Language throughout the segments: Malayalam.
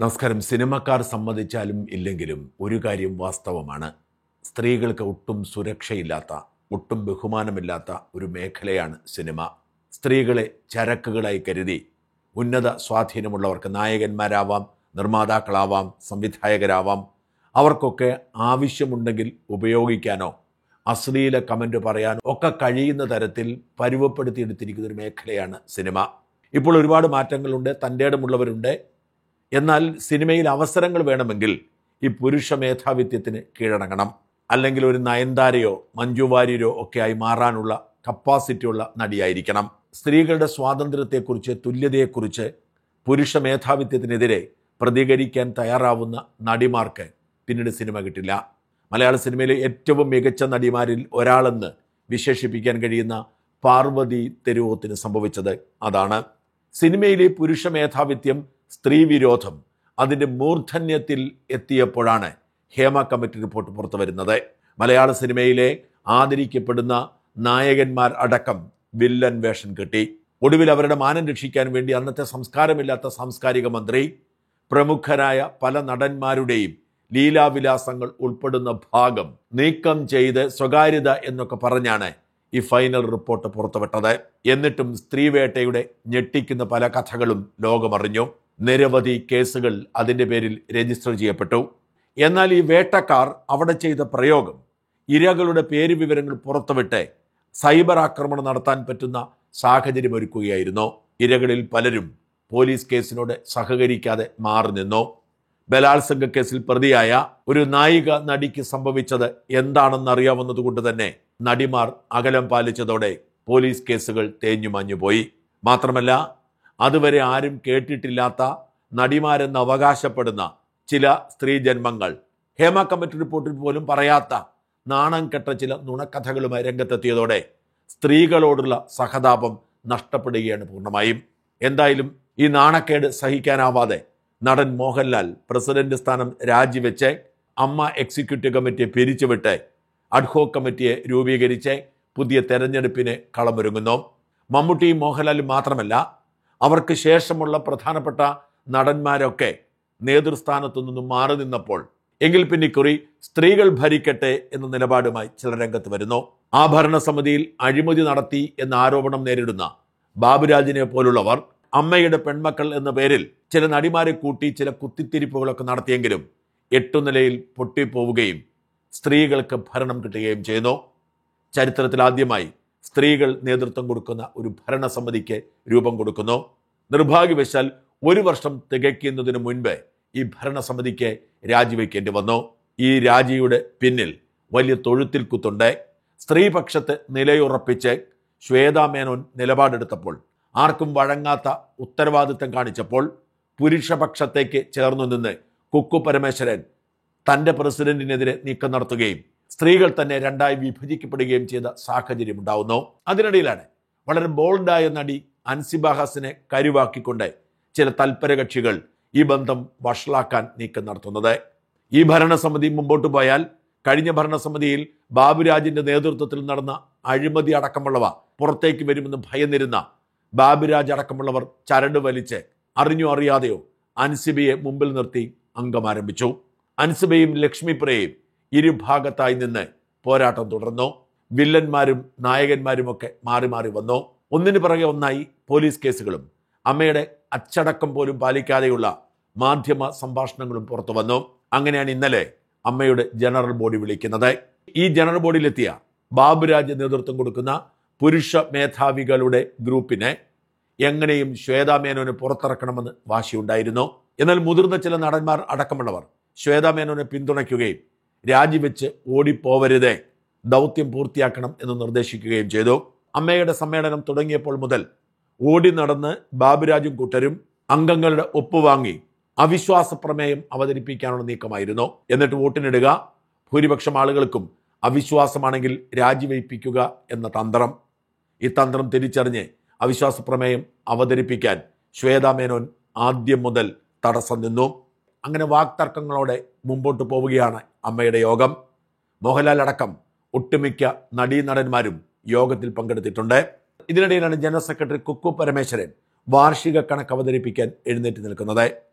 നമസ്കാരം സിനിമക്കാർ സമ്മതിച്ചാലും ഇല്ലെങ്കിലും ഒരു കാര്യം വാസ്തവമാണ് സ്ത്രീകൾക്ക് ഒട്ടും സുരക്ഷയില്ലാത്ത ഒട്ടും ബഹുമാനമില്ലാത്ത ഒരു മേഖലയാണ് സിനിമ സ്ത്രീകളെ ചരക്കുകളായി കരുതി ഉന്നത സ്വാധീനമുള്ളവർക്ക് നായകന്മാരാവാം നിർമ്മാതാക്കളാവാം സംവിധായകരാവാം അവർക്കൊക്കെ ആവശ്യമുണ്ടെങ്കിൽ ഉപയോഗിക്കാനോ അശ്ലീല കമൻറ്റ് പറയാനോ ഒക്കെ കഴിയുന്ന തരത്തിൽ പരുവപ്പെടുത്തിയെടുത്തിരിക്കുന്ന ഒരു മേഖലയാണ് സിനിമ ഇപ്പോൾ ഒരുപാട് മാറ്റങ്ങളുണ്ട് തൻ്റെ ഇടമുള്ളവരുണ്ട് എന്നാൽ സിനിമയിൽ അവസരങ്ങൾ വേണമെങ്കിൽ ഈ പുരുഷ മേധാവിത്വത്തിന് കീഴടങ്ങണം അല്ലെങ്കിൽ ഒരു നയൻതാരയോ മഞ്ജു വാര്യരോ ഒക്കെ ആയി മാറാനുള്ള കപ്പാസിറ്റി ഉള്ള നടിയായിരിക്കണം സ്ത്രീകളുടെ സ്വാതന്ത്ര്യത്തെക്കുറിച്ച് തുല്യതയെക്കുറിച്ച് പുരുഷ മേധാവിത്വത്തിനെതിരെ പ്രതികരിക്കാൻ തയ്യാറാവുന്ന നടിമാർക്ക് പിന്നീട് സിനിമ കിട്ടില്ല മലയാള സിനിമയിലെ ഏറ്റവും മികച്ച നടിമാരിൽ ഒരാളെന്ന് വിശേഷിപ്പിക്കാൻ കഴിയുന്ന പാർവതി തെരുവോത്തിന് സംഭവിച്ചത് അതാണ് സിനിമയിലെ പുരുഷ മേധാവിത്യം സ്ത്രീ വിരോധം അതിൻ്റെ മൂർധന്യത്തിൽ എത്തിയപ്പോഴാണ് ഹേമ കമ്മിറ്റി റിപ്പോർട്ട് പുറത്തു വരുന്നത് മലയാള സിനിമയിലെ ആദരിക്കപ്പെടുന്ന നായകന്മാർ അടക്കം വില്ലൻ വേഷം കിട്ടി ഒടുവിൽ അവരുടെ മാനം രക്ഷിക്കാൻ വേണ്ടി അന്നത്തെ സംസ്കാരമില്ലാത്ത സാംസ്കാരിക മന്ത്രി പ്രമുഖരായ പല നടന്മാരുടെയും ലീലാവിലാസങ്ങൾ ഉൾപ്പെടുന്ന ഭാഗം നീക്കം ചെയ്ത് സ്വകാര്യത എന്നൊക്കെ പറഞ്ഞാണ് ഈ ഫൈനൽ റിപ്പോർട്ട് പുറത്തുവിട്ടത് എന്നിട്ടും സ്ത്രീവേട്ടയുടെ ഞെട്ടിക്കുന്ന പല കഥകളും ലോകമറിഞ്ഞു നിരവധി കേസുകൾ അതിൻ്റെ പേരിൽ രജിസ്റ്റർ ചെയ്യപ്പെട്ടു എന്നാൽ ഈ വേട്ടക്കാർ അവിടെ ചെയ്ത പ്രയോഗം ഇരകളുടെ പേര് വിവരങ്ങൾ പുറത്തുവിട്ട് സൈബർ ആക്രമണം നടത്താൻ പറ്റുന്ന സാഹചര്യം ഒരുക്കുകയായിരുന്നു ഇരകളിൽ പലരും പോലീസ് കേസിനോട് സഹകരിക്കാതെ മാറി നിന്നു ബലാത്സംഗ കേസിൽ പ്രതിയായ ഒരു നായിക നടിക്ക് സംഭവിച്ചത് എന്താണെന്നറിയാവുന്നതുകൊണ്ട് തന്നെ നടിമാർ അകലം പാലിച്ചതോടെ പോലീസ് കേസുകൾ തേഞ്ഞുമാഞ്ഞുപോയി മാത്രമല്ല അതുവരെ ആരും കേട്ടിട്ടില്ലാത്ത നടിമാരെന്ന് അവകാശപ്പെടുന്ന ചില സ്ത്രീജന്മങ്ങൾ ഹേമ കമ്മിറ്റി റിപ്പോർട്ടിൽ പോലും പറയാത്ത നാണം കെട്ട ചില നുണക്കഥകളുമായി രംഗത്തെത്തിയതോടെ സ്ത്രീകളോടുള്ള സഹതാപം നഷ്ടപ്പെടുകയാണ് പൂർണ്ണമായും എന്തായാലും ഈ നാണക്കേട് സഹിക്കാനാവാതെ നടൻ മോഹൻലാൽ പ്രസിഡന്റ് സ്ഥാനം രാജിവെച്ച് അമ്മ എക്സിക്യൂട്ടീവ് കമ്മിറ്റിയെ പിരിച്ചുവിട്ട് അഡ്ഹോ കമ്മിറ്റിയെ രൂപീകരിച്ച് പുതിയ തെരഞ്ഞെടുപ്പിന് കളമൊരുങ്ങുന്നു മമ്മൂട്ടിയും മോഹൻലാലും മാത്രമല്ല അവർക്ക് ശേഷമുള്ള പ്രധാനപ്പെട്ട നടന്മാരൊക്കെ നേതൃസ്ഥാനത്തു നിന്നും മാറി നിന്നപ്പോൾ എങ്കിൽ പിന്നെ ഇക്കുറി സ്ത്രീകൾ ഭരിക്കട്ടെ എന്ന നിലപാടുമായി ചില രംഗത്ത് വരുന്നു ആ ഭരണസമിതിയിൽ അഴിമതി നടത്തി എന്ന ആരോപണം നേരിടുന്ന ബാബുരാജിനെ പോലുള്ളവർ അമ്മയുടെ പെൺമക്കൾ എന്ന പേരിൽ ചില നടിമാരെ കൂട്ടി ചില കുത്തിത്തിരിപ്പുകളൊക്കെ നടത്തിയെങ്കിലും എട്ടുനിലയിൽ പൊട്ടിപ്പോവുകയും സ്ത്രീകൾക്ക് ഭരണം കിട്ടുകയും ചെയ്യുന്നു ചരിത്രത്തിൽ ആദ്യമായി സ്ത്രീകൾ നേതൃത്വം കൊടുക്കുന്ന ഒരു ഭരണസമിതിക്ക് രൂപം കൊടുക്കുന്നു നിർഭാഗ്യവശാൽ ഒരു വർഷം തികയ്ക്കുന്നതിന് മുൻപ് ഈ ഭരണസമിതിക്ക് രാജിവെക്കേണ്ടി വന്നു ഈ രാജിയുടെ പിന്നിൽ വലിയ തൊഴുത്തിൽ കുത്തുണ്ട് സ്ത്രീപക്ഷത്ത് നിലയുറപ്പിച്ച് ശ്വേതാ മേനോൻ നിലപാടെടുത്തപ്പോൾ ആർക്കും വഴങ്ങാത്ത ഉത്തരവാദിത്തം കാണിച്ചപ്പോൾ പുരുഷപക്ഷത്തേക്ക് ചേർന്നു നിന്ന് കുക്കു പരമേശ്വരൻ തൻ്റെ പ്രസിഡന്റിനെതിരെ നീക്കം നടത്തുകയും സ്ത്രീകൾ തന്നെ രണ്ടായി വിഭജിക്കപ്പെടുകയും ചെയ്ത സാഹചര്യം ഉണ്ടാവുന്നു അതിനിടയിലാണ് വളരെ ബോൾഡായ നടി അൻസിബാഹസിനെ കരുവാക്കിക്കൊണ്ട് ചില തൽപര കക്ഷികൾ ഈ ബന്ധം വഷളാക്കാൻ നീക്കം നടത്തുന്നത് ഈ ഭരണസമിതി മുമ്പോട്ട് പോയാൽ കഴിഞ്ഞ ഭരണസമിതിയിൽ ബാബുരാജിന്റെ നേതൃത്വത്തിൽ നടന്ന അഴിമതി അടക്കമുള്ളവ പുറത്തേക്ക് വരുമെന്ന് ഭയന്നിരുന്ന ബാബുരാജ് അടക്കമുള്ളവർ ചരട് വലിച്ച് അറിഞ്ഞോ അറിയാതെയോ അൻസിബയെ മുമ്പിൽ നിർത്തി അംഗം ആരംഭിച്ചു അൻസിബയും ലക്ഷ്മിപ്രയും ഇരുഭാഗത്തായി നിന്ന് പോരാട്ടം തുടർന്നു വില്ലന്മാരും നായകന്മാരുമൊക്കെ മാറി മാറി വന്നു ഒന്നിനു പിറകെ ഒന്നായി പോലീസ് കേസുകളും അമ്മയുടെ അച്ചടക്കം പോലും പാലിക്കാതെയുള്ള മാധ്യമ സംഭാഷണങ്ങളും പുറത്തു വന്നു അങ്ങനെയാണ് ഇന്നലെ അമ്മയുടെ ജനറൽ ബോഡി വിളിക്കുന്നത് ഈ ജനറൽ ബോഡിയിലെത്തിയ ബാബുരാജ് നേതൃത്വം കൊടുക്കുന്ന പുരുഷ മേധാവികളുടെ ഗ്രൂപ്പിനെ എങ്ങനെയും ശ്വേതാ മേനോനെ പുറത്തിറക്കണമെന്ന് വാശിയുണ്ടായിരുന്നു എന്നാൽ മുതിർന്ന ചില നടന്മാർ അടക്കമുള്ളവർ ശ്വേതാ മേനോനെ പിന്തുണയ്ക്കുകയും രാജിവെച്ച് ഓടിപ്പോവരുതേ ദൗത്യം പൂർത്തിയാക്കണം എന്ന് നിർദ്ദേശിക്കുകയും ചെയ്തു അമ്മയുടെ സമ്മേളനം തുടങ്ങിയപ്പോൾ മുതൽ ഓടി നടന്ന് ബാബുരാജും കൂട്ടരും അംഗങ്ങളുടെ ഒപ്പുവാങ്ങി അവിശ്വാസ പ്രമേയം അവതരിപ്പിക്കാനുള്ള നീക്കമായിരുന്നു എന്നിട്ട് വോട്ടിനിടുക ഭൂരിപക്ഷം ആളുകൾക്കും അവിശ്വാസമാണെങ്കിൽ രാജിവയ്പ്പിക്കുക എന്ന തന്ത്രം ഈ തന്ത്രം തിരിച്ചറിഞ്ഞ് അവിശ്വാസ പ്രമേയം അവതരിപ്പിക്കാൻ ശ്വേതാ മേനോൻ ആദ്യം മുതൽ തടസ്സം നിന്നു അങ്ങനെ വാക്തർക്കങ്ങളോടെ മുമ്പോട്ട് പോവുകയാണ് അമ്മയുടെ യോഗം മോഹൻലാൽ അടക്കം ഒട്ടുമിക്ക നടീനടന്മാരും യോഗത്തിൽ പങ്കെടുത്തിട്ടുണ്ട് ഇതിനിടയിലാണ് ജനറൽ സെക്രട്ടറി കുക്കു പരമേശ്വരൻ വാർഷിക കണക്ക് അവതരിപ്പിക്കാൻ എഴുന്നേറ്റ് നിൽക്കുന്നത്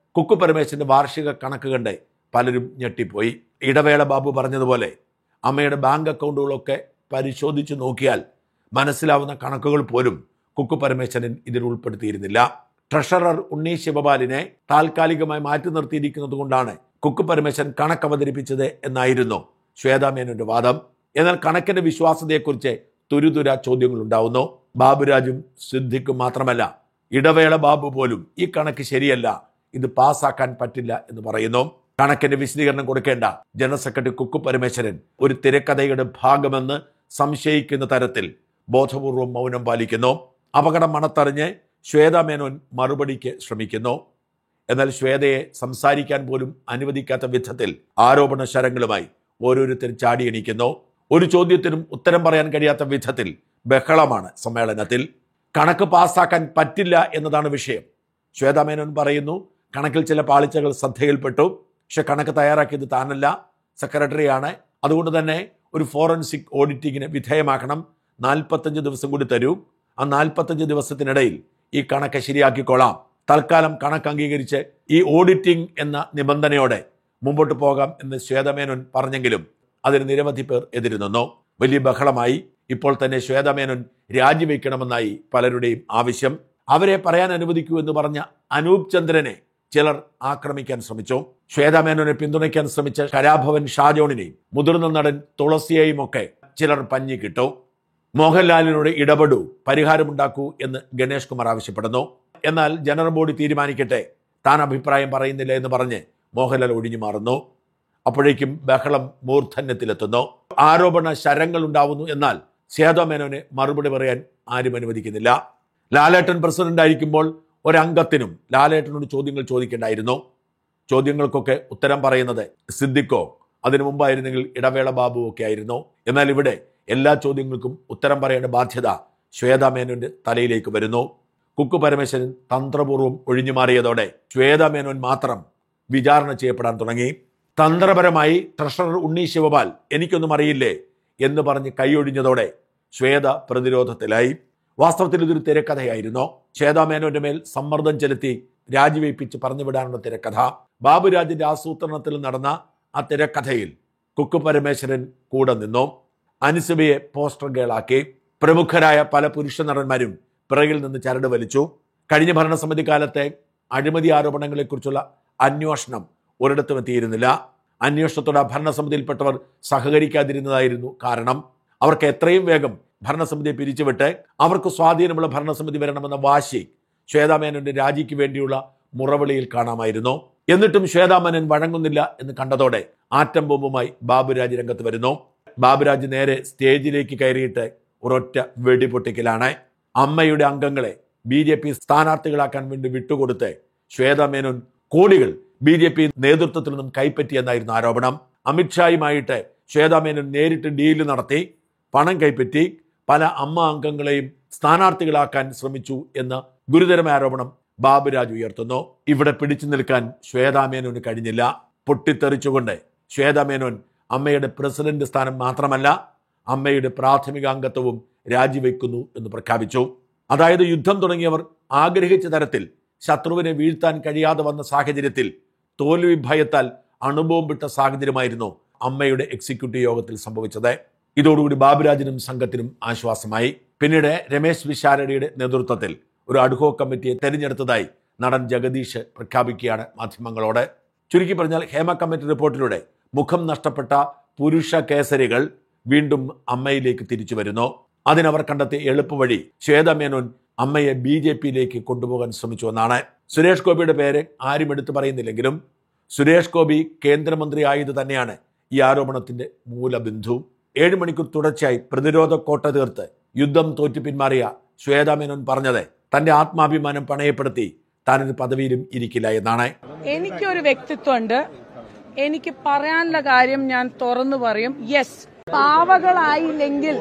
കുക്കു പരമേശ്വരന്റെ വാർഷിക കണക്ക് കണ്ട് പലരും ഞെട്ടിപ്പോയി ഇടവേള ബാബു പറഞ്ഞതുപോലെ അമ്മയുടെ ബാങ്ക് അക്കൗണ്ടുകളൊക്കെ പരിശോധിച്ച് നോക്കിയാൽ മനസ്സിലാവുന്ന കണക്കുകൾ പോലും കുക്കു പരമേശ്വരൻ ഇതിൽ ഉൾപ്പെടുത്തിയിരുന്നില്ല ട്രഷറർ ഉണ്ണി ശിവപാലിനെ താൽക്കാലികമായി മാറ്റി നിർത്തിയിരിക്കുന്നത് കൊണ്ടാണ് കുക്കു പരമേശ്വരൻ കണക്ക് അവതരിപ്പിച്ചത് എന്നായിരുന്നു ശ്വേതാമേനോന്റെ വാദം എന്നാൽ കണക്കിന്റെ വിശ്വാസ്യതയെക്കുറിച്ച് തുരുതുര ചോദ്യങ്ങൾ ഉണ്ടാവുന്നു ബാബുരാജും സിദ്ദിഖും മാത്രമല്ല ഇടവേള ബാബു പോലും ഈ കണക്ക് ശരിയല്ല ഇത് പാസ്സാക്കാൻ പറ്റില്ല എന്ന് പറയുന്നു കണക്കിന്റെ വിശദീകരണം കൊടുക്കേണ്ട ജനറൽ സെക്രട്ടറി കുക്കു പരമേശ്വരൻ ഒരു തിരക്കഥയുടെ ഭാഗമെന്ന് സംശയിക്കുന്ന തരത്തിൽ ബോധപൂർവം മൗനം പാലിക്കുന്നു അപകടം മണത്തറിഞ്ഞ് ശ്വേത മേനോൻ മറുപടിക്ക് ശ്രമിക്കുന്നു എന്നാൽ ശ്വേതയെ സംസാരിക്കാൻ പോലും അനുവദിക്കാത്ത വിധത്തിൽ ആരോപണ ശരങ്ങളുമായി ഓരോരുത്തരും ചാടിയണിക്കുന്നു ഒരു ചോദ്യത്തിനും ഉത്തരം പറയാൻ കഴിയാത്ത വിധത്തിൽ ബഹളമാണ് സമ്മേളനത്തിൽ കണക്ക് പാസ്സാക്കാൻ പറ്റില്ല എന്നതാണ് വിഷയം ശ്വേത മേനോൻ പറയുന്നു കണക്കിൽ ചില പാളിച്ചകൾ ശ്രദ്ധയിൽപ്പെട്ടു പക്ഷെ കണക്ക് തയ്യാറാക്കിയത് താനല്ല സെക്രട്ടറിയാണ് അതുകൊണ്ട് തന്നെ ഒരു ഫോറൻസിക് ഓഡിറ്റിങ്ങിന് വിധേയമാക്കണം നാൽപ്പത്തഞ്ച് ദിവസം കൂടി തരൂ ആ നാൽപ്പത്തഞ്ച് ദിവസത്തിനിടയിൽ ഈ കണക്ക് ശരിയാക്കിക്കൊള്ളാം തൽക്കാലം കണക്ക് അംഗീകരിച്ച് ഈ ഓഡിറ്റിംഗ് എന്ന നിബന്ധനയോടെ മുമ്പോട്ട് പോകാം എന്ന് ശ്വേതമേനോൻ പറഞ്ഞെങ്കിലും അതിന് നിരവധി പേർ എതിര് നിന്നു വലിയ ബഹളമായി ഇപ്പോൾ തന്നെ ശ്വേതമേനോൻ രാജിവെക്കണമെന്നായി പലരുടെയും ആവശ്യം അവരെ പറയാൻ അനുവദിക്കൂ എന്ന് പറഞ്ഞ അനൂപ് ചന്ദ്രനെ ചിലർ ആക്രമിക്കാൻ ശ്രമിച്ചു ശ്വേതാമേനോനെ പിന്തുണയ്ക്കാൻ ശ്രമിച്ച കലാഭവൻ ഷാജോണിനെയും മുതിർന്ന നടൻ തുളസിയെയും ഒക്കെ ചിലർ പഞ്ഞി കിട്ടു മോഹൻലാലിനോട് ഇടപെടൂ പരിഹാരമുണ്ടാക്കൂ എന്ന് ഗണേഷ് കുമാർ ആവശ്യപ്പെടുന്നു എന്നാൽ ജനറൽ ബോഡി തീരുമാനിക്കട്ടെ താൻ അഭിപ്രായം പറയുന്നില്ല എന്ന് പറഞ്ഞ് മോഹൻലാൽ ഒഴിഞ്ഞു മാറുന്നു അപ്പോഴേക്കും ബഹളം മൂർധന്യത്തിലെത്തുന്നു ആരോപണ ശരങ്ങൾ ഉണ്ടാവുന്നു എന്നാൽ സേതോമേനോനെ മറുപടി പറയാൻ ആരും അനുവദിക്കുന്നില്ല ലാലേട്ടൻ പ്രസിഡന്റ് ആയിരിക്കുമ്പോൾ ഒരംഗത്തിനും ലാലേട്ടനോട് ചോദ്യങ്ങൾ ചോദിക്കേണ്ടായിരുന്നു ചോദ്യങ്ങൾക്കൊക്കെ ഉത്തരം പറയുന്നത് സിദ്ദിഖോ അതിനു മുമ്പായിരുന്നെങ്കിൽ ഇടവേള ബാബു ഒക്കെ ആയിരുന്നു എന്നാൽ ഇവിടെ എല്ലാ ചോദ്യങ്ങൾക്കും ഉത്തരം പറയേണ്ട ബാധ്യത ശ്വേതാ മേനോന്റെ തലയിലേക്ക് വരുന്നു കുക്കു പരമേശ്വരൻ തന്ത്രപൂർവ്വം ഒഴിഞ്ഞു മാറിയതോടെ ശ്വേതാ മേനോൻ മാത്രം വിചാരണ ചെയ്യപ്പെടാൻ തുടങ്ങി തന്ത്രപരമായി ട്രഷറർ ഉണ്ണി ശിവപാൽ എനിക്കൊന്നും അറിയില്ലേ എന്ന് പറഞ്ഞ് കൈയൊഴിഞ്ഞതോടെ ശ്വേത പ്രതിരോധത്തിലായി വാസ്തവത്തിൽ ഇതൊരു തിരക്കഥയായിരുന്നു ശ്വേതാ മേനോന്റെ മേൽ സമ്മർദ്ദം ചെലുത്തി രാജിവെപ്പിച്ച് പറഞ്ഞുവിടാനുള്ള തിരക്കഥ ബാബുരാജിന്റെ ആസൂത്രണത്തിൽ നടന്ന ആ തിരക്കഥയിൽ കുക്കു പരമേശ്വരൻ കൂടെ നിന്നു അനുസബയെ പോസ്റ്റർ ഗേളാക്കി പ്രമുഖരായ പല പുരുഷ നടന്മാരും പിറകിൽ നിന്ന് ചരട് വലിച്ചു കഴിഞ്ഞ ഭരണസമിതി കാലത്തെ അഴിമതി ആരോപണങ്ങളെക്കുറിച്ചുള്ള അന്വേഷണം ഒരിടത്തും എത്തിയിരുന്നില്ല അന്വേഷണത്തോടെ ഭരണസമിതിയിൽപ്പെട്ടവർ സഹകരിക്കാതിരുന്നതായിരുന്നു കാരണം അവർക്ക് എത്രയും വേഗം ഭരണസമിതിയെ പിരിച്ചുവിട്ട് അവർക്ക് സ്വാധീനമുള്ള ഭരണസമിതി വരണമെന്ന വാശി ശ്വേതാമേനോന്റെ രാജിക്ക് വേണ്ടിയുള്ള മുറവിളിയിൽ കാണാമായിരുന്നു എന്നിട്ടും ശ്വേതാമേനൻ വഴങ്ങുന്നില്ല എന്ന് കണ്ടതോടെ ആറ്റം ബോംബുമായി ബാബുരാജ് രംഗത്ത് വരുന്നു ബാബുരാജ് നേരെ സ്റ്റേജിലേക്ക് കയറിയിട്ട് ഒരൊറ്റ വെടിപൊട്ടിക്കലാണ് അമ്മയുടെ അംഗങ്ങളെ ബി ജെ പി സ്ഥാനാർത്ഥികളാക്കാൻ വേണ്ടി വിട്ടുകൊടുത്ത് ശ്വേതാമേനോൻ കോടികൾ ബി ജെ പി നേതൃത്വത്തിൽ നിന്നും കൈപ്പറ്റിയെന്നായിരുന്നു ആരോപണം അമിത്ഷായുമായിട്ട് ശ്വേതാമേനോൻ നേരിട്ട് ഡീല് നടത്തി പണം കൈപ്പറ്റി പല അമ്മ അംഗങ്ങളെയും സ്ഥാനാർത്ഥികളാക്കാൻ ശ്രമിച്ചു എന്ന ഗുരുതരമായ ആരോപണം ബാബുരാജ് ഉയർത്തുന്നു ഇവിടെ പിടിച്ചു നിൽക്കാൻ ശ്വേതാമേനോന് കഴിഞ്ഞില്ല പൊട്ടിത്തെറിച്ചുകൊണ്ട് ശ്വേതാമേനോൻ അമ്മയുടെ പ്രസിഡന്റ് സ്ഥാനം മാത്രമല്ല അമ്മയുടെ പ്രാഥമിക അംഗത്വവും രാജിവെക്കുന്നു എന്ന് പ്രഖ്യാപിച്ചു അതായത് യുദ്ധം തുടങ്ങിയവർ ആഗ്രഹിച്ച തരത്തിൽ ശത്രുവിനെ വീഴ്ത്താൻ കഴിയാതെ വന്ന സാഹചര്യത്തിൽ തോൽവി ഭയത്താൽ അണുബോംബിട്ട സാഹചര്യമായിരുന്നു അമ്മയുടെ എക്സിക്യൂട്ടീവ് യോഗത്തിൽ സംഭവിച്ചത് ഇതോടുകൂടി ബാബുരാജിനും സംഘത്തിനും ആശ്വാസമായി പിന്നീട് രമേശ് വിശാരടിയുടെ നേതൃത്വത്തിൽ ഒരു അഡ്ഹോ കമ്മിറ്റിയെ തെരഞ്ഞെടുത്തതായി നടൻ ജഗദീഷ് പ്രഖ്യാപിക്കുകയാണ് മാധ്യമങ്ങളോട് ചുരുക്കി പറഞ്ഞാൽ ഹേമ കമ്മിറ്റി റിപ്പോർട്ടിലൂടെ മുഖം നഷ്ടപ്പെട്ട പുരുഷ കേസരികൾ വീണ്ടും അമ്മയിലേക്ക് തിരിച്ചു വരുന്നു അതിനവർ കണ്ടെത്തിയ എളുപ്പവഴി ശ്വേത മേനോൻ അമ്മയെ ബി ജെ പിയിലേക്ക് കൊണ്ടുപോകാൻ ശ്രമിച്ചു എന്നാണ് സുരേഷ് ഗോപിയുടെ പേര് ആരും എടുത്തു പറയുന്നില്ലെങ്കിലും സുരേഷ് ഗോപി കേന്ദ്രമന്ത്രി ആയത് തന്നെയാണ് ഈ ആരോപണത്തിന്റെ മൂലബിന്ദു ഏഴ് മണിക്കൂർ തുടർച്ചയായി പ്രതിരോധ കോട്ട തീർത്ത് യുദ്ധം തോറ്റു പിന്മാറിയ ശ്വേതാ മേനോൻ പറഞ്ഞത് തന്റെ ആത്മാഭിമാനം പണയപ്പെടുത്തി താനൊരു പദവിയിലും ഇരിക്കില്ല എന്നാണ് എനിക്കൊരു വ്യക്തിത്വമുണ്ട് എനിക്ക് പറയാനുള്ള കാര്യം ഞാൻ തുറന്നു പറയും യെസ് പാവകളായില്ലെങ്കിൽ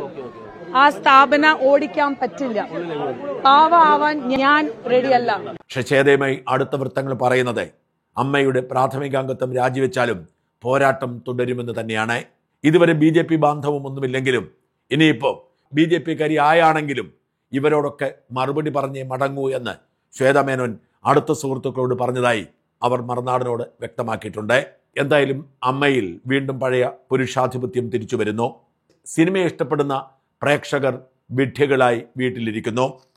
ആ സ്ഥാപന ഓടിക്കാൻ പറ്റില്ല പാവ ആവാൻ ഞാൻ റെഡിയല്ല പക്ഷെ ഛേദയുമായി അടുത്ത വൃത്തങ്ങൾ പറയുന്നത് അമ്മയുടെ പ്രാഥമികാംഗത്വം രാജിവെച്ചാലും പോരാട്ടം തുടരുമെന്ന് തന്നെയാണ് ഇതുവരെ ബി ജെ പി ബാന്ധവം ഒന്നുമില്ലെങ്കിലും ഇനിയിപ്പോൾ ബി ജെ പിക്കാരി ആയാണെങ്കിലും ഇവരോടൊക്കെ മറുപടി പറഞ്ഞേ മടങ്ങൂ എന്ന് ശ്വേതമേനോൻ അടുത്ത സുഹൃത്തുക്കളോട് പറഞ്ഞതായി അവർ മറുനാടിനോട് വ്യക്തമാക്കിയിട്ടുണ്ട് എന്തായാലും അമ്മയിൽ വീണ്ടും പഴയ പുരുഷാധിപത്യം തിരിച്ചു വരുന്നു സിനിമയെ ഇഷ്ടപ്പെടുന്ന പ്രേക്ഷകർ വിഡ്ഢികളായി വീട്ടിലിരിക്കുന്നു